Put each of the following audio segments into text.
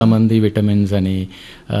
మంది విటమిన్స్ అని ఆ,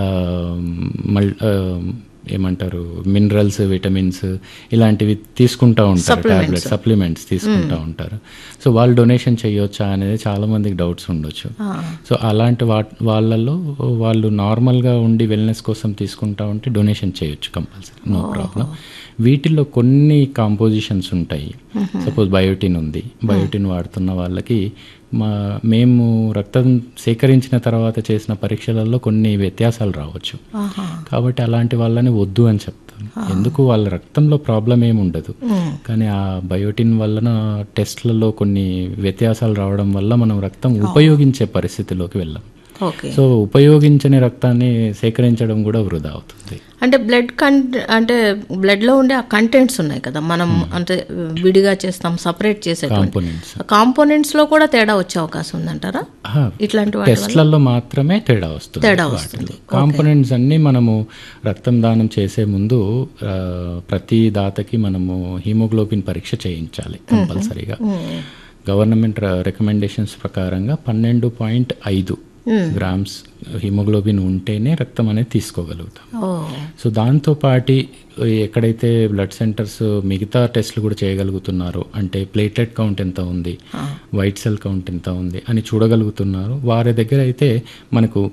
మల్ ఆ, ఏమంటారు మినరల్స్ విటమిన్స్ ఇలాంటివి తీసుకుంటా ఉంటారు టాబ్లెట్స్ సప్లిమెంట్స్ తీసుకుంటా ఉంటారు సో వాళ్ళు డొనేషన్ చేయొచ్చా అనేది చాలా మందికి డౌట్స్ ఉండొచ్చు సో అలాంటి వా వాళ్ళల్లో వాళ్ళు నార్మల్గా ఉండి వెల్నెస్ కోసం తీసుకుంటా ఉంటే డొనేషన్ చేయొచ్చు కంపల్సరీ నో ప్రాబ్లం వీటిల్లో కొన్ని కాంపోజిషన్స్ ఉంటాయి సపోజ్ బయోటిన్ ఉంది బయోటిన్ వాడుతున్న వాళ్ళకి మా మేము రక్తం సేకరించిన తర్వాత చేసిన పరీక్షలలో కొన్ని వ్యత్యాసాలు రావచ్చు కాబట్టి అలాంటి వాళ్ళని వద్దు అని చెప్తాను ఎందుకు వాళ్ళ రక్తంలో ప్రాబ్లం ఏమి ఉండదు కానీ ఆ బయోటిన్ వలన టెస్ట్లలో కొన్ని వ్యత్యాసాలు రావడం వల్ల మనం రక్తం ఉపయోగించే పరిస్థితిలోకి వెళ్ళాం ఓకే సో ఉపయోగించని రక్తాన్ని సేకరించడం కూడా వృధా అవుతుంది అంటే బ్లడ్ కంట అంటే బ్లడ్ లో ఉండే ఆ కంటెంట్స్ ఉన్నాయి కదా మనం అంటే విడిగా చేస్తాం సపరేట్ చేసేటువంటి కాంపోనెంట్స్ కాంపోనెంట్స్ లో కూడా తేడా వచ్చే అవకాశం ఉందంటారా ఇట్లాంటి వాటి టెస్ట్లలో మాత్రమే తేడా వస్తుంది తేడా వాటిలో. కాంపోనెంట్స్ అన్ని మనము రక్తం దానం చేసే ముందు ఆ, ప్రతి దాతకి మనము హీమోగ్లోబిన్ పరీక్ష చేయించాలి కంపల్సరీగా గవర్నమెంట్ రికమెండేషన్స్ ప్రకారంగా పన్నెండు పాయింట్ ఐదు గ్రామ్స్ హిమోగ్లోబిన్ ఉంటేనే రక్తం అనేది తీసుకోగలుగుతాం ఓ సో దాంతో పాటి ఎక్కడైతే బ్లడ్ సెంటర్స్ మిగతా టెస్ట్లు కూడా చేయగలుగుతున్నారో అంటే ప్లేటెడ్ కౌంట్ ఎంత ఉంది వైట్ సెల్ కౌంట్ ఎంత ఉంది అని చూడగలుగుతున్నారు వారి దగ్గర అయితే మనకు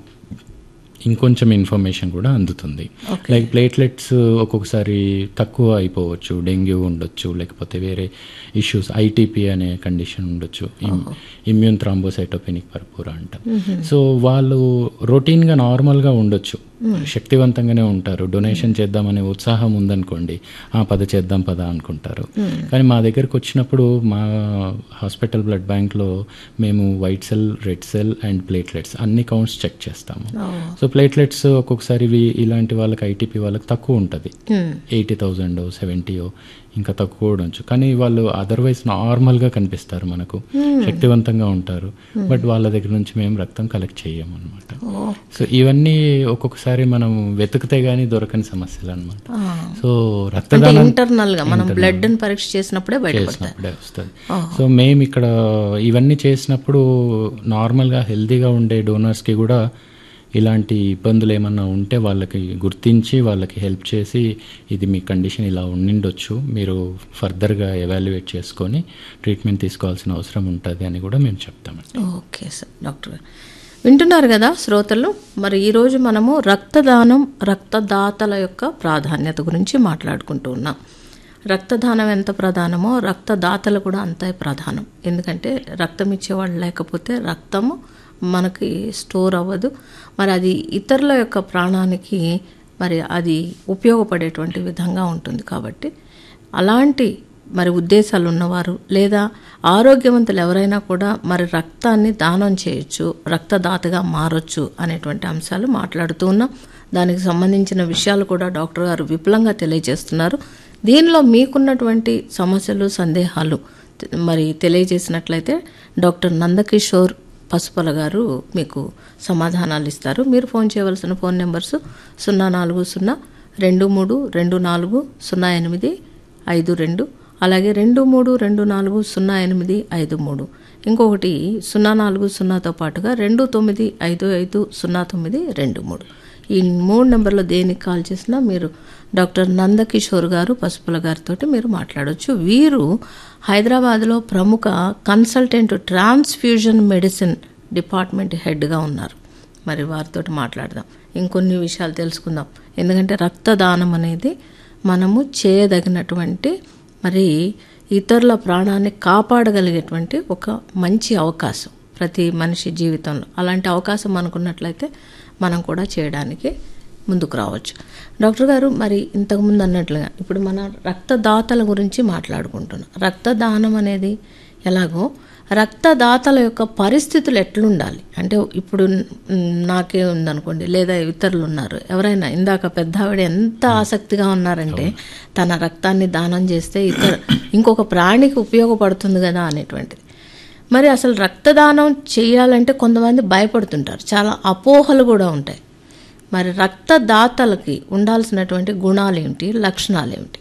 ఇంకొంచెం ఇన్ఫర్మేషన్ కూడా అందుతుంది లైక్ ప్లేట్లెట్స్ ఒక్కొక్కసారి తక్కువ అయిపోవచ్చు డెంగ్యూ ఉండొచ్చు లేకపోతే వేరే ఇష్యూస్ ఐటీపీ అనే కండిషన్ ఉండొచ్చు ఇమ్యూన్ థ్రాంబోసైటోపెనిక్ పర్పూరా అంటాం సో వాళ్ళు రొటీన్గా నార్మల్గా ఉండొచ్చు శక్తివంతంగానే ఉంటారు డొనేషన్ చేద్దామనే ఉత్సాహం ఉందనుకోండి ఆ పద చేద్దాం పద అనుకుంటారు కానీ మా దగ్గరకు వచ్చినప్పుడు మా హాస్పిటల్ బ్లడ్ బ్యాంక్లో మేము white cell red cell and platelets అన్ని కౌంట్స్ చెక్ చేస్తాము సో ప్లేట్లెట్స్ ఒక్కొక్కసారి ఇవి ఇలాంటి వాళ్ళకి ఐటీపీ వాళ్ళకి తక్కువ ఉంటుంది ఎయిటీ థౌజండ్ సెవెంటీయో ఇంకా తక్కువ ఉండొచ్చు కానీ వాళ్ళు అదర్వైజ్ నార్మల్గా కనిపిస్తారు మనకు శక్తివంతంగా ఉంటారు బట్ వాళ్ళ దగ్గర నుంచి మేము రక్తం కలెక్ట్ చేయము అనమాట సో ఇవన్నీ ఒక్కొక్కసారి మనం వెతికితే గానీ దొరకని సమస్యలు అనమాట సో అంటే రక్తదానం ఇంటర్నల్ గా మనం బ్లడ్ ని పరీక్ష చేసినప్పుడే బయటపడతాయి చేసినప్పుడే వస్తుంది సో మేము ఇక్కడ ఇవన్నీ చేసినప్పుడు నార్మల్గా హెల్తీగా ఉండే డోనర్స్కి కూడా ఇలాంటి ఇబ్బందులు ఏమన్నా ఉంటే వాళ్ళకి గుర్తించి వాళ్ళకి హెల్ప్ చేసి ఇది మీ కండిషన్ ఇలా ఉండిండొచ్చు మీరు ఫర్దర్గా ఎవాల్యుయేట్ చేసుకొని ట్రీట్మెంట్ తీసుకోవాల్సిన అవసరం ఉంటుంది అని కూడా మేము చెప్తామండి ఓకే సార్ డాక్టర్ గారు వింటున్నారు కదా శ్రోతలు మరి ఈరోజు మనము రక్తదానం రక్తదాతల యొక్క ప్రాధాన్యత గురించి మాట్లాడుకుంటూ ఉన్నాం రక్తదానం ఎంత ప్రధానమో రక్తదాతలు కూడా అంతే ప్రధానం ఎందుకంటే రక్తం ఇచ్చేవాళ్ళు లేకపోతే రక్తము మనకి స్టోర్ అవ్వదు మరి అది ఇతరుల యొక్క ప్రాణానికి మరి అది ఉపయోగపడేటువంటి విధంగా ఉంటుంది కాబట్టి అలాంటి మరి ఉద్దేశాలు ఉన్నవారు లేదా ఆరోగ్యవంతులు ఎవరైనా కూడా మరి రక్తాన్ని దానం చేయొచ్చు రక్తదాతగా మారొచ్చు అనేటువంటి అంశాలు మాట్లాడుతూ ఉన్నాం దానికి సంబంధించిన విషయాలు కూడా డాక్టర్ గారు విపులంగా తెలియజేస్తున్నారు దీనిలో మీకున్నటువంటి సమస్యలు సందేహాలు తె- మరి తెలియజేసినట్లయితే డాక్టర్ నందకిషోర్ పసుపల గారు మీకు సమాధానాలు ఇస్తారు మీరు ఫోన్ చేయవలసిన ఫోన్ నెంబర్స్ సున్నా నాలుగు సున్నా రెండు మూడు రెండు నాలుగు సున్నా ఎనిమిది ఐదు రెండు అలాగే రెండు మూడు రెండు నాలుగు సున్నా ఎనిమిది ఐదు మూడు ఇంకొకటి సున్నా నాలుగు సున్నాతో పాటుగా రెండు తొమ్మిది ఐదు ఐదు సున్నా తొమ్మిది రెండు మూడు ఈ మూడు నెంబర్లో దేనికి కాల్ చేసినా మీరు డాక్టర్ నందకిషోర్ గారు పసుపుల గారితో మీరు మాట్లాడవచ్చు వీరు హైదరాబాద్లో ప్రముఖ కన్సల్టెంట్ ట్రాన్స్ఫ్యూజన్ మెడిసిన్ డిపార్ట్మెంట్ హెడ్గా ఉన్నారు మరి వారితో మాట్లాడదాం ఇంకొన్ని విషయాలు తెలుసుకుందాం ఎందుకంటే రక్తదానం అనేది మనము చేయదగినటువంటి మరి ఇతరుల ప్రాణాన్ని కాపాడగలిగేటువంటి ఒక మంచి అవకాశం ప్రతి మనిషి జీవితంలో అలాంటి అవకాశం మనకున్నట్లయితే మనం కూడా చేయడానికి ముందుకు రావచ్చు డాక్టర్ గారు మరి ఇంతకుముందు అన్నట్లుగా ఇప్పుడు మన రక్తదాతల గురించి మాట్లాడుకుంటున్నాం రక్తదానం అనేది ఎలాగో రక్తదాతల యొక్క పరిస్థితులు ఎట్లుండాలి అంటే ఇప్పుడు మ్, నాకే ఉందనుకోండి లేదా ఇతరులు ఉన్నారు ఎవరైనా ఇందాక పెద్ద ఆవిడ ఎంత ఆసక్తిగా ఉన్నారంటే తన రక్తాన్ని దానం చేస్తే ఇతర ఇంకొక ప్రాణికి ఉపయోగపడుతుంది కదా అనేటువంటిది మరి అసలు రక్తదానం చేయాలంటే కొంతమంది భయపడుతుంటారు చాలా అపోహలు కూడా ఉంటాయి మరి రక్తదాతలకి ఉండాల్సినటువంటి గుణాలు ఏమిటి లక్షణాలు ఏమిటి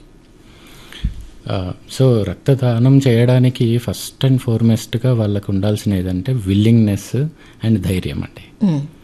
ఆ, సో రక్తదానం చేయడానికి ఫస్ట్ అండ్ ఫార్మోస్ట్గా వాళ్ళకు ఉండాల్సిన ఏదంటే విల్లింగ్నెస్ అండ్ ధైర్యం అండి ఉమ్,